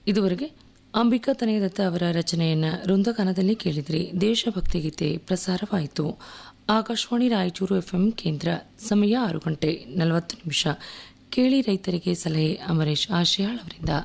ಇದುವರೆಗೆ ಅಂಬಿಕಾ ತನಯದತ್ತ ಅವರ ರಚನೆಯನ್ನ ವೃಂದಗಾನದಲ್ಲಿ ಕೇಳಿದ್ರಿ ದೇಶಭಕ್ತಿ ಗೀತೆ ಪ್ರಸಾರವಾಯಿತು ಆಕಾಶವಾಣಿ ರಾಯಚೂರು ಎಫ್ಎಂ ಕೇಂದ್ರ ಸಮಯ ಆರು ಗಂಟೆ ನಲವತ್ತು ನಿಮಿಷ ಕೇಳಿ ರೈತರಿಗೆ ಸಲಹೆ ಅಮರೇಶ್ ಆಶಯಾಳ್ ಅವರಿಂದ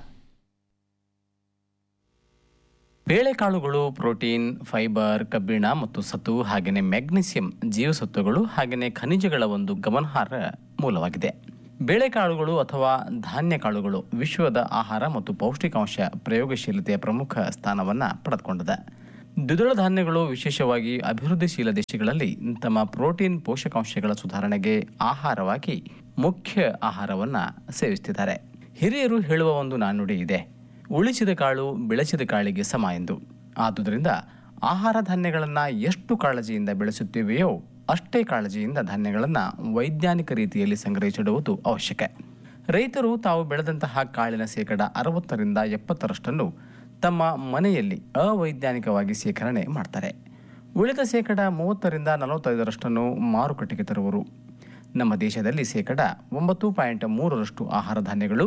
ಬೇಳೆಕಾಳುಗಳು ಪ್ರೋಟೀನ್ ಫೈಬರ್ ಕಬ್ಬಿಣ ಮತ್ತು ಸತು ಹಾಗೆಯೇ ಮ್ಯಾಗ್ನೀಸಿಯಂ ಜೀವಸತ್ವಗಳು ಹಾಗೆಯೇ ಖನಿಜಗಳ ಒಂದು ಗಮನಾರ್ಹ ಮೂಲವಾಗಿದೆ ಬೇಳೆಕಾಳುಗಳು ಅಥವಾ ಧಾನ್ಯ ಕಾಳುಗಳು ವಿಶ್ವದ ಆಹಾರ ಮತ್ತು ಪೌಷ್ಟಿಕಾಂಶ ಪ್ರಯೋಗಶೀಲತೆಯ ಪ್ರಮುಖ ಸ್ಥಾನವನ್ನು ಪಡೆದುಕೊಂಡಿದೆ ದ್ವಿದಳ ಧಾನ್ಯಗಳು ವಿಶೇಷವಾಗಿ ಅಭಿವೃದ್ಧಿಶೀಲ ದೇಶಗಳಲ್ಲಿ ತಮ್ಮ ಪ್ರೋಟೀನ್ ಪೋಷಕಾಂಶಗಳ ಸುಧಾರಣೆಗೆ ಆಹಾರವಾಗಿ ಮುಖ್ಯ ಆಹಾರವನ್ನು ಸೇವಿಸುತ್ತಿದ್ದಾರೆ ಹಿರಿಯರು ಹೇಳುವ ಒಂದು ನಾಣ್ಣುಡಿ ಇದೆ ಉಳಿಸಿದ ಕಾಳು ಬೆಳೆಸಿದ ಕಾಳಿಗೆ ಸಮ ಎಂದು ಆದುದರಿಂದ ಆಹಾರ ಧಾನ್ಯಗಳನ್ನು ಎಷ್ಟು ಕಾಳಜಿಯಿಂದ ಬೆಳೆಸುತ್ತೇವೆಯೋ ಅಷ್ಟೇ ಕಾಳಜಿಯಿಂದ ಧಾನ್ಯಗಳನ್ನು ವೈಜ್ಞಾನಿಕ ರೀತಿಯಲ್ಲಿ ಸಂಗ್ರಹಿಸಿಡುವುದು ಅವಶ್ಯಕ ರೈತರು ತಾವು ಬೆಳೆದಂತಹ ಕಾಳಿನ ಶೇಕಡ ಅರವತ್ತರಿಂದ ಎಪ್ಪತ್ತರಷ್ಟನ್ನು ತಮ್ಮ ಮನೆಯಲ್ಲಿ ಅವೈಜ್ಞಾನಿಕವಾಗಿ ಶೇಖರಣೆ ಮಾಡ್ತಾರೆ ಉಳಿದ ಶೇಕಡ ಮೂವತ್ತರಿಂದ ನಲವತ್ತೈದರಷ್ಟನ್ನು ಮಾರುಕಟ್ಟೆಗೆ ತರುವರು ನಮ್ಮ ದೇಶದಲ್ಲಿ ಶೇಕಡ ಒಂಬತ್ತು ಪಾಯಿಂಟ್ ಮೂರರಷ್ಟು ಆಹಾರ ಧಾನ್ಯಗಳು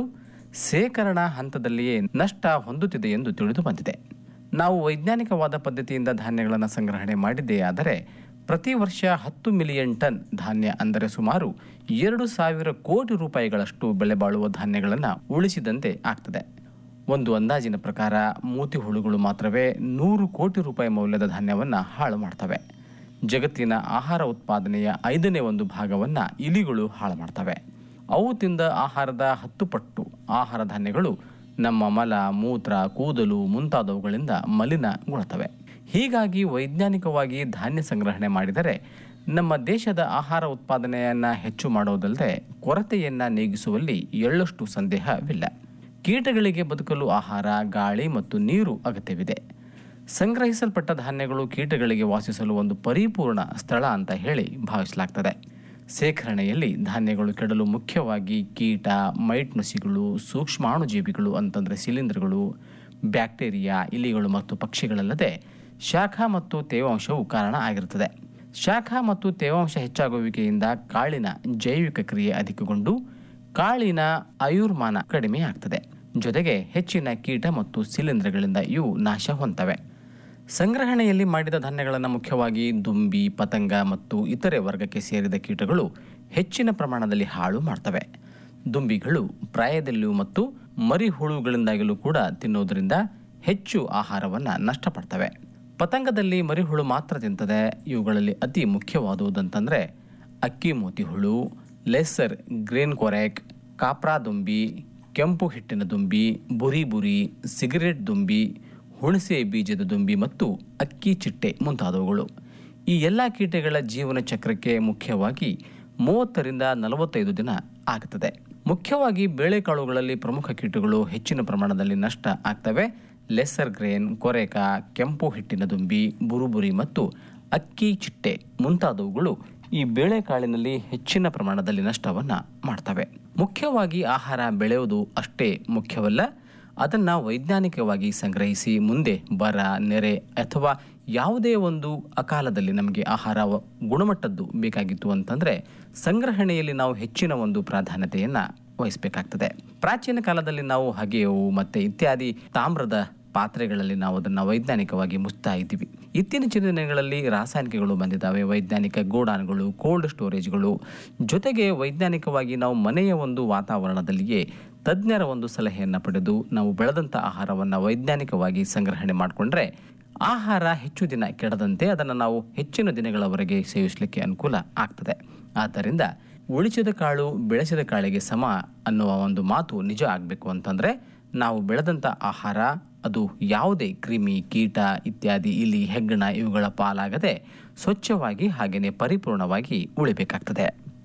ಶೇಖರಣಾ ಹಂತದಲ್ಲಿಯೇ ನಷ್ಟ ಹೊಂದುತ್ತಿದೆ ಎಂದು ತಿಳಿದು ಬಂದಿದೆ ನಾವು ವೈಜ್ಞಾನಿಕವಾದ ಪದ್ಧತಿಯಿಂದ ಧಾನ್ಯಗಳನ್ನು ಸಂಗ್ರಹಣೆ ಮಾಡಿದ್ದೇ ಆದರೆ ಪ್ರತಿ ವರ್ಷ ಹತ್ತು ಮಿಲಿಯನ್ ಟನ್ ಧಾನ್ಯ ಅಂದರೆ ಸುಮಾರು ಎರಡು ಸಾವಿರ ಕೋಟಿ ರೂಪಾಯಿಗಳಷ್ಟು ಬೆಲೆ ಬಾಳುವ ಧಾನ್ಯಗಳನ್ನು ಉಳಿಸಿದಂತೆ ಆಗ್ತದೆ ಒಂದು ಅಂದಾಜಿನ ಪ್ರಕಾರ ಮೂತಿ ಹುಳುಗಳು ಮಾತ್ರವೇ ನೂರು ಕೋಟಿ ರೂಪಾಯಿ ಮೌಲ್ಯದ ಧಾನ್ಯವನ್ನು ಹಾಳು ಮಾಡ್ತವೆ ಜಗತ್ತಿನ ಆಹಾರ ಉತ್ಪಾದನೆಯ ಐದನೇ ಒಂದು ಭಾಗವನ್ನು ಇಲಿಗಳು ಹಾಳು ಮಾಡ್ತವೆ ಅವು ತಿಂದ ಆಹಾರದ ಹತ್ತು ಪಟ್ಟು ಆಹಾರ ಧಾನ್ಯಗಳು ನಮ್ಮ ಮಲ ಮೂತ್ರ ಕೂದಲು ಮುಂತಾದವುಗಳಿಂದ ಮಲಿನಗೊಳ್ತವೆ ಹೀಗಾಗಿ ವೈಜ್ಞಾನಿಕವಾಗಿ ಧಾನ್ಯ ಸಂಗ್ರಹಣೆ ಮಾಡಿದರೆ ನಮ್ಮ ದೇಶದ ಆಹಾರ ಉತ್ಪಾದನೆಯನ್ನು ಹೆಚ್ಚು ಮಾಡೋದಲ್ಲದೆ ಕೊರತೆಯನ್ನು ನೀಗಿಸುವಲ್ಲಿ ಎಳ್ಳಷ್ಟು ಸಂದೇಹವಿಲ್ಲ ಕೀಟಗಳಿಗೆ ಬದುಕಲು ಆಹಾರ ಗಾಳಿ ಮತ್ತು ನೀರು ಅಗತ್ಯವಿದೆ ಸಂಗ್ರಹಿಸಲ್ಪಟ್ಟ ಧಾನ್ಯಗಳು ಕೀಟಗಳಿಗೆ ವಾಸಿಸಲು ಒಂದು ಪರಿಪೂರ್ಣ ಸ್ಥಳ ಅಂತ ಹೇಳಿ ಭಾವಿಸಲಾಗ್ತದೆ ಶೇಖರಣೆಯಲ್ಲಿ ಧಾನ್ಯಗಳು ಕೆಡಲು ಮುಖ್ಯವಾಗಿ ಕೀಟ ಮೈಟ್ ನುಸಿಗಳು ಸೂಕ್ಷ್ಮಾಣುಜೀವಿಗಳು ಅಂತಂದರೆ ಶಿಲೀಂಧ್ರಗಳು ಬ್ಯಾಕ್ಟೀರಿಯಾ ಇಲಿಗಳು ಮತ್ತು ಪಕ್ಷಿಗಳಲ್ಲದೆ ಶಾಖ ಮತ್ತು ತೇವಾಂಶವು ಕಾರಣ ಆಗಿರುತ್ತದೆ ಶಾಖ ಮತ್ತು ತೇವಾಂಶ ಹೆಚ್ಚಾಗುವಿಕೆಯಿಂದ ಕಾಳಿನ ಜೈವಿಕ ಕ್ರಿಯೆ ಅಧಿಕಗೊಂಡು ಕಾಳಿನ ಆಯುರ್ಮಾನ ಕಡಿಮೆ ಆಗ್ತದೆ ಜೊತೆಗೆ ಹೆಚ್ಚಿನ ಕೀಟ ಮತ್ತು ಶಿಲೀಂಧ್ರಗಳಿಂದ ಇವು ನಾಶ ಹೊಂತವೆ ಸಂಗ್ರಹಣೆಯಲ್ಲಿ ಮಾಡಿದ ಧಾನ್ಯಗಳನ್ನು ಮುಖ್ಯವಾಗಿ ದುಂಬಿ ಪತಂಗ ಮತ್ತು ಇತರೆ ವರ್ಗಕ್ಕೆ ಸೇರಿದ ಕೀಟಗಳು ಹೆಚ್ಚಿನ ಪ್ರಮಾಣದಲ್ಲಿ ಹಾಳು ಮಾಡ್ತವೆ ದುಂಬಿಗಳು ಪ್ರಾಯದಲ್ಲಿಯೂ ಮತ್ತು ಮರಿ ಹುಳುಗಳಿಂದಾಗಲೂ ಕೂಡ ತಿನ್ನುವುದರಿಂದ ಹೆಚ್ಚು ಆಹಾರವನ್ನು ನಷ್ಟಪಡ್ತವೆ ಪತಂಗದಲ್ಲಿ ಮರಿಹುಳು ಮಾತ್ರ ತಿಂತದೆ ಇವುಗಳಲ್ಲಿ ಅತಿ ಮುಖ್ಯವಾದುದಂತಂದರೆ ಅಕ್ಕಿ ಮೋತಿ ಹುಳು ಲೆಸ್ಸರ್ ಗ್ರೀನ್ ಕೊರೆಕ್ ಕಾಪ್ರಾ ದುಂಬಿ ಕೆಂಪು ಹಿಟ್ಟಿನ ದುಂಬಿ ಬುರಿ ಬುರಿ ಸಿಗರೆಟ್ ದುಂಬಿ ಹುಣಸೆ ಬೀಜದ ದುಂಬಿ ಮತ್ತು ಅಕ್ಕಿ ಚಿಟ್ಟೆ ಮುಂತಾದವುಗಳು ಈ ಎಲ್ಲ ಕೀಟಗಳ ಜೀವನ ಚಕ್ರಕ್ಕೆ ಮುಖ್ಯವಾಗಿ ಮೂವತ್ತರಿಂದ ನಲವತ್ತೈದು ದಿನ ಆಗುತ್ತದೆ ಮುಖ್ಯವಾಗಿ ಬೇಳೆಕಾಳುಗಳಲ್ಲಿ ಪ್ರಮುಖ ಕೀಟಗಳು ಹೆಚ್ಚಿನ ಪ್ರಮಾಣದಲ್ಲಿ ನಷ್ಟ ಆಗ್ತವೆ ಲೆಸ್ಸರ್ ಗ್ರೇನ್ ಕೊರೆಕ ಕೆಂಪು ಹಿಟ್ಟಿನ ದುಂಬಿ ಬುರುಬುರಿ ಮತ್ತು ಅಕ್ಕಿ ಚಿಟ್ಟೆ ಮುಂತಾದವುಗಳು ಈ ಬೇಳೆಕಾಳಿನಲ್ಲಿ ಹೆಚ್ಚಿನ ಪ್ರಮಾಣದಲ್ಲಿ ನಷ್ಟವನ್ನು ಮಾಡ್ತವೆ ಮುಖ್ಯವಾಗಿ ಆಹಾರ ಬೆಳೆಯುವುದು ಅಷ್ಟೇ ಮುಖ್ಯವಲ್ಲ ಅದನ್ನು ವೈಜ್ಞಾನಿಕವಾಗಿ ಸಂಗ್ರಹಿಸಿ ಮುಂದೆ ಬರ ನೆರೆ ಅಥವಾ ಯಾವುದೇ ಒಂದು ಅಕಾಲದಲ್ಲಿ ನಮಗೆ ಆಹಾರ ವ- ಗುಣಮಟ್ಟದ್ದು ಬೇಕಾಗಿತ್ತು ಅಂತಂದರೆ ಸಂಗ್ರಹಣೆಯಲ್ಲಿ ನಾವು ಹೆಚ್ಚಿನ ಒಂದು ಪ್ರಾಧಾನ್ಯತೆಯನ್ನು ವಹಿಸಬೇಕಾಗ್ತದೆ ಪ್ರಾಚೀನ ಕಾಲದಲ್ಲಿ ನಾವು ಹಗೆಯವು ಮತ್ತು ಇತ್ಯಾದಿ ತಾಮ್ರದ ಪಾತ್ರೆಗಳಲ್ಲಿ ನಾವು ಅದನ್ನು ವೈಜ್ಞಾನಿಕವಾಗಿ ಮುಚ್ತಾ ಇದ್ದೀವಿ ಇತ್ತೀಚಿನ ದಿನಗಳಲ್ಲಿ ರಾಸಾಯನಿಕಗಳು ಬಂದಿದ್ದಾವೆ ವೈಜ್ಞಾನಿಕ ಗೋಡಾನ್ಗಳು ಕೋಲ್ಡ್ ಸ್ಟೋರೇಜ್ಗಳು ಜೊತೆಗೆ ವೈಜ್ಞಾನಿಕವಾಗಿ ನಾವು ಮನೆಯ ಒಂದು ವಾತಾವರಣದಲ್ಲಿಯೇ ತಜ್ಞರ ಒಂದು ಸಲಹೆಯನ್ನು ಪಡೆದು ನಾವು ಬೆಳೆದಂಥ ಆಹಾರವನ್ನು ವೈಜ್ಞಾನಿಕವಾಗಿ ಸಂಗ್ರಹಣೆ ಮಾಡಿಕೊಂಡ್ರೆ ಆಹಾರ ಹೆಚ್ಚು ದಿನ ಕೆಡದಂತೆ ಅದನ್ನು ನಾವು ಹೆಚ್ಚಿನ ದಿನಗಳವರೆಗೆ ಸೇವಿಸಲಿಕ್ಕೆ ಅನುಕೂಲ ಆಗ್ತದೆ ಆದ್ದರಿಂದ ಉಳಿಸಿದ ಕಾಳು ಬೆಳೆಸಿದ ಕಾಳಿಗೆ ಸಮ ಅನ್ನುವ ಒಂದು ಮಾತು ನಿಜ ಆಗಬೇಕು ಅಂತಂದರೆ ನಾವು ಬೆಳೆದಂಥ ಆಹಾರ ಅದು ಯಾವುದೇ ಕ್ರಿಮಿ ಕೀಟ ಇತ್ಯಾದಿ ಇಲಿ ಹೆಗ್ಗಣ ಇವುಗಳ ಪಾಲಾಗದೆ ಸ್ವಚ್ಛವಾಗಿ ಹಾಗೆಯೇ ಪರಿಪೂರ್ಣವಾಗಿ ಉಳಿಬೇಕಾಗ್ತದೆ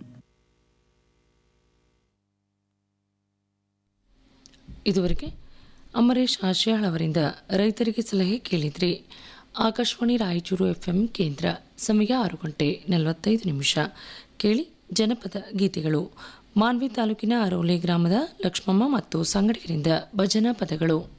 ಇದುವರೆಗೆ ಅಮರೇಶ್ ಆಶಯಾಳ್ ಅವರಿಂದ ರೈತರಿಗೆ ಸಲಹೆ ಕೇಳಿದ್ರಿ ಆಕಾಶವಾಣಿ ರಾಯಚೂರು ಎಫ್ಎಂ ಕೇಂದ್ರ ಸಮಯ ಆರು ಗಂಟೆ ನಲವತ್ತೈದು ನಿಮಿಷ ಕೇಳಿ ಜನಪದ ಗೀತೆಗಳು ಮಾನ್ವಿ ತಾಲೂಕಿನ ಅರೋಲೆ ಗ್ರಾಮದ ಲಕ್ಷ್ಮಮ್ಮ ಮತ್ತು ಸಂಗಡಿಗರಿಂದ ಭಜನಾ ಪದಗಳು